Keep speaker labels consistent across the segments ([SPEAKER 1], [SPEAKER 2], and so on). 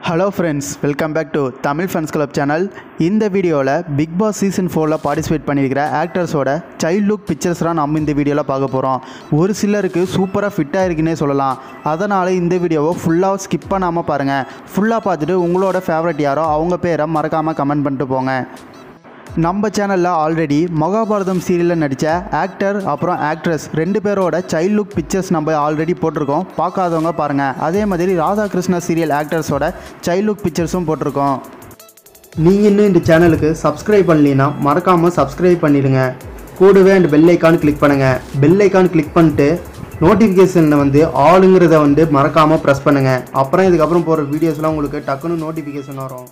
[SPEAKER 1] Hello friends welcome back to Tamil fans club channel இந்த வீடியோவில் Bigg Boss season ஃபோரில் participate பண்ணியிருக்கிற ஆக்டர்ஸோட சைல்ட் லுக் பிக்சர்ஸ் தான் நம்ம இந்த வீடியோவில் பார்க்க போகிறோம் ஒரு சிலருக்கு சூப்பராக ஃபிட்டாக இருக்குன்னே சொல்லலாம் அதனால் இந்த வீடியோவை ஃபுல்லாக ஸ்கிப் பண்ணாமல் பாருங்கள் ஃபுல்லாக பார்த்துட்டு உங்களோட ஃபேவரட் யாரோ அவங்க பேரை மறக்காமல் கமெண்ட் பண்ணிட்டு போங்க நம்ம சேனலில் ஆல்ரெடி மகாபாரதம் சீரியலில் நடித்த ஆக்டர் அப்புறம் ஆக்ட்ரஸ் ரெண்டு பேரோட சைல்ட் லுக் பிக்சர்ஸ் நம்ம ஆல்ரெடி போட்டிருக்கோம் பார்க்காதவங்க பாருங்கள் அதே மாதிரி ராதாகிருஷ்ணா சீரியல் ஆக்டர்ஸோட சைல்ட் லுக் பிக்சர்ஸும் போட்டிருக்கோம் நீங்கள் இன்னும் இந்த சேனலுக்கு சப்ஸ்கிரைப் பண்ணலனா மறக்காமல் சப்ஸ்கிரைப் பண்ணிடுங்க கூடவே அந்த பெல் ஐக்கான் கிளிக் பண்ணுங்கள் பெல் ஐக்கான் கிளிக் பண்ணிட்டு நோட்டிஃபிகேஷனில் வந்து ஆளுங்கிறத வந்து மறக்காமல் ப்ரெஸ் பண்ணுங்கள் அப்புறம் இதுக்கப்புறம் போகிற வீடியோஸ்லாம் உங்களுக்கு டக்குன்னு நோட்டிஃபிகேஷன் வரும்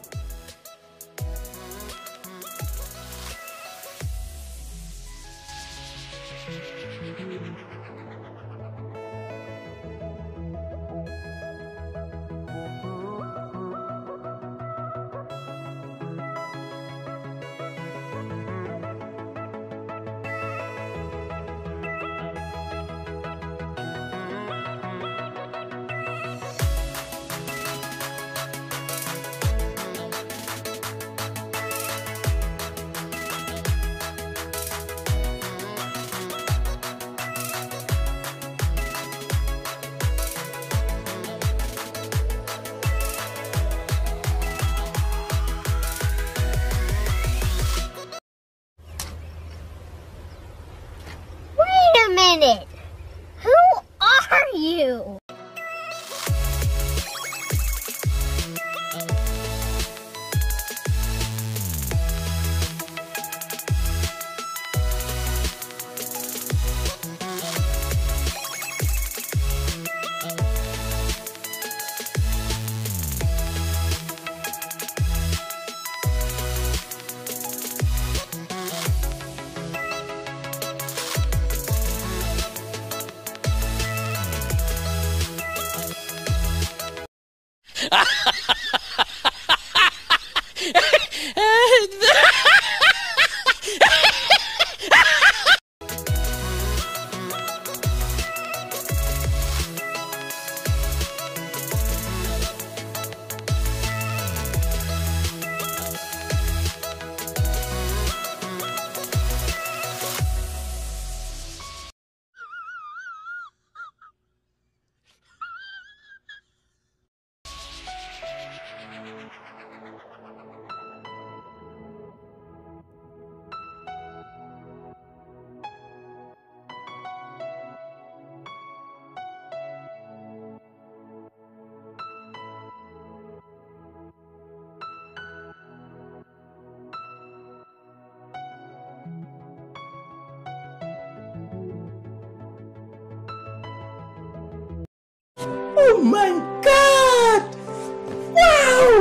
[SPEAKER 2] Wait a minute! Who are you?
[SPEAKER 1] Oh my god! Wow!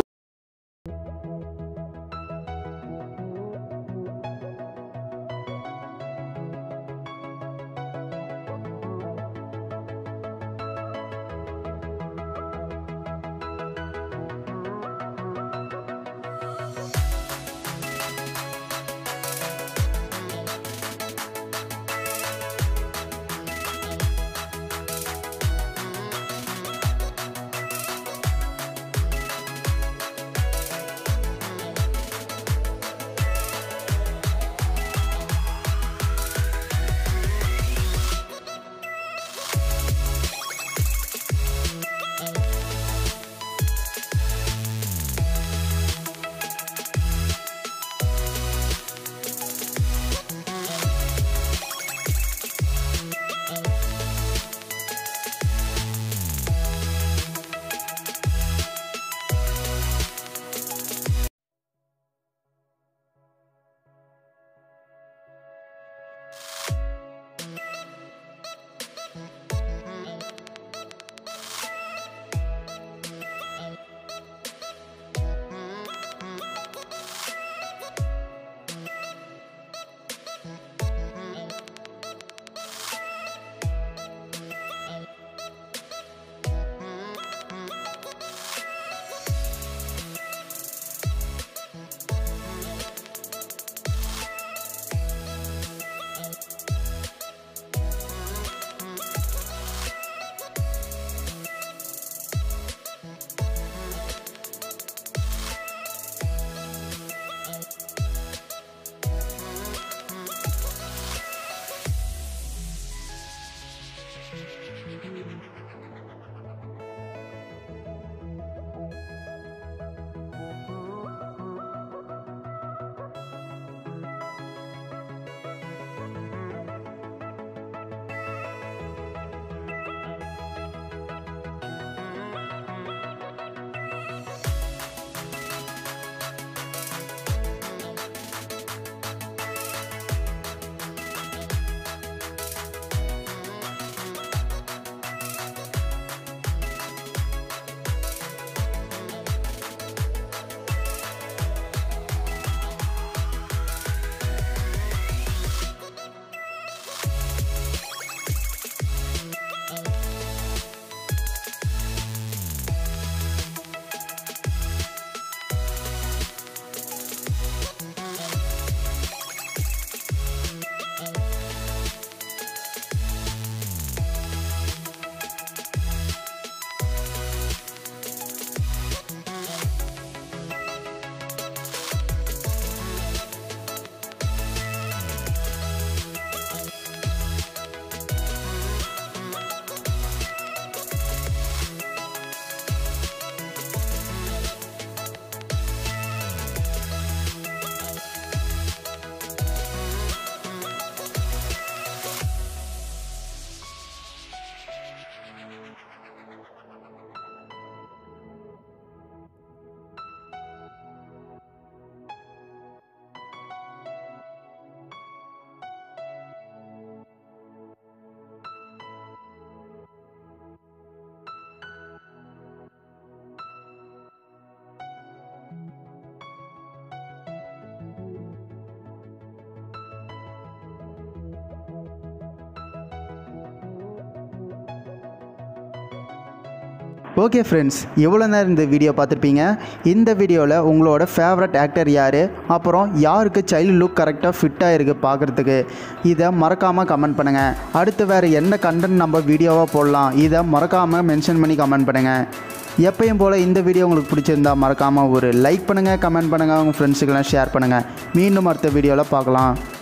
[SPEAKER 1] Okay friends எவ்வளோ நேரம் இந்த வீடியோ பார்த்துருப்பீங்க இந்த வீடியோவில் உங்களோட ஃபேவரட் ஆக்டர் யார் அப்புறம் யாருக்கு சைல்டு லுக் கரெக்டாக ஃபிட்டாக இருக்குது பார்க்குறதுக்கு இதை மறக்காமல் கமெண்ட் பண்ணுங்கள் அடுத்து வேறு என்ன கண்டென்ட் நம்ம வீடியோவாக போடலாம் இதை மறக்காமல் மென்ஷன் பண்ணி கமெண்ட் பண்ணுங்கள் எப்பயும் போல் இந்த வீடியோ உங்களுக்கு பிடிச்சிருந்தா மறக்காமல் ஒரு லைக் பண்ணுங்கள் கமெண்ட் பண்ணுங்கள் உங்கள் ஃப்ரெண்ட்ஸுக்கெல்லாம் ஷேர் பண்ணுங்கள் மீண்டும் அடுத்த வீடியோவில் பார்க்கலாம்